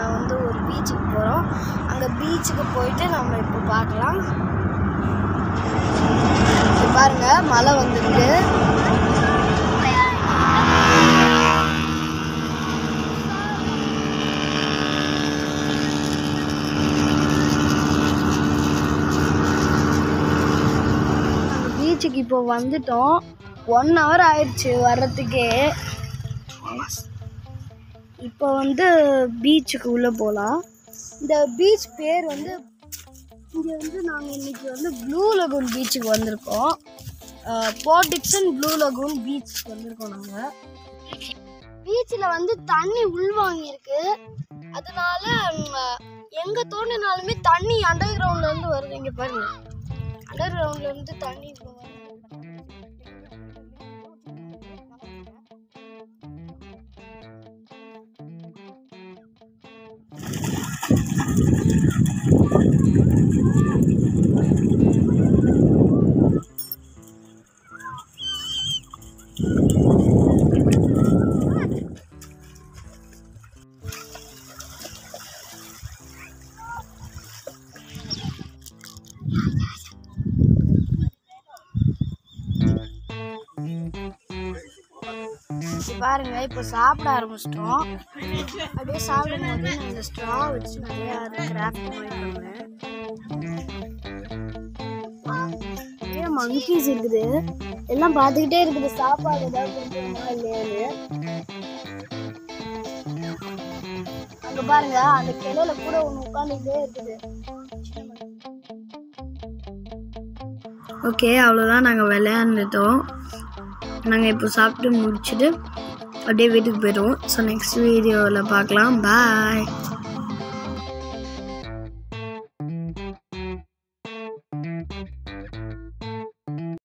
நாங்கள் வந்து ஒரு பீச்சுக்கு போகிறோம் அங்கே பீச்சுக்கு போயிட்டு நம்ம இப்போ பார்க்கலாம் இங்க பாருங்க மழை வந்துருக்கு பீச்சுக்கு இப்போ வந்துட்டோம் ஒன் ஹவர் ஆயிடுச்சு வர்றதுக்கே இப்போ வந்து பீச்சுக்கு உள்ளே போகலாம் இந்த பீச் பேர் வந்து இங்கே வந்து நாங்கள் இன்னைக்கு வந்து ப்ளூ லகூன் பீச்சுக்கு வந்திருக்கோம் போர்டிக்சன் ப்ளூ லகூன் பீச்சுக்கு வந்திருக்கோம் நாங்கள் பீச்சில் வந்து தண்ணி உள்வாங்கியிருக்கு அதனால எங்கே தோண்டினாலுமே தண்ணி அண்டர் கிரவுண்ட்லேருந்து வருது இங்கே பாருங்க அண்டர் கிரவுண்ட்லேருந்து தண்ணி இப்போ வருது இது பாருங்க இப்போ சாப்பிட ஆரம்பிச்சிட்டோம் அப்படியே சாப்பிடும் போது நான் இந்த ஸ்ட்ரா வச்சு நிறைய கிராஃப்ட் மாதிரி பண்ணுவேன் நிறைய மங்கீஸ் இருக்குது எல்லாம் பார்த்துக்கிட்டே இருக்குது சாப்பாடு ஏதாவது கொடுக்கணுமா இல்லையான்னு அங்க பாருங்க அந்த கிளையில கூட ஒன்று உட்காந்துக்கிட்டே இருக்குது ஓகே அவ்வளோதான் நாங்கள் விளையாண்டுட்டோம் நாங்கள் இப்போ சாப்பிட்டு முடிச்சுட்டு அப்படியே வீட்டுக்கு போயிடுவோம் ஸோ நெக்ஸ்ட் வீடியோவில் பார்க்கலாம் பாய்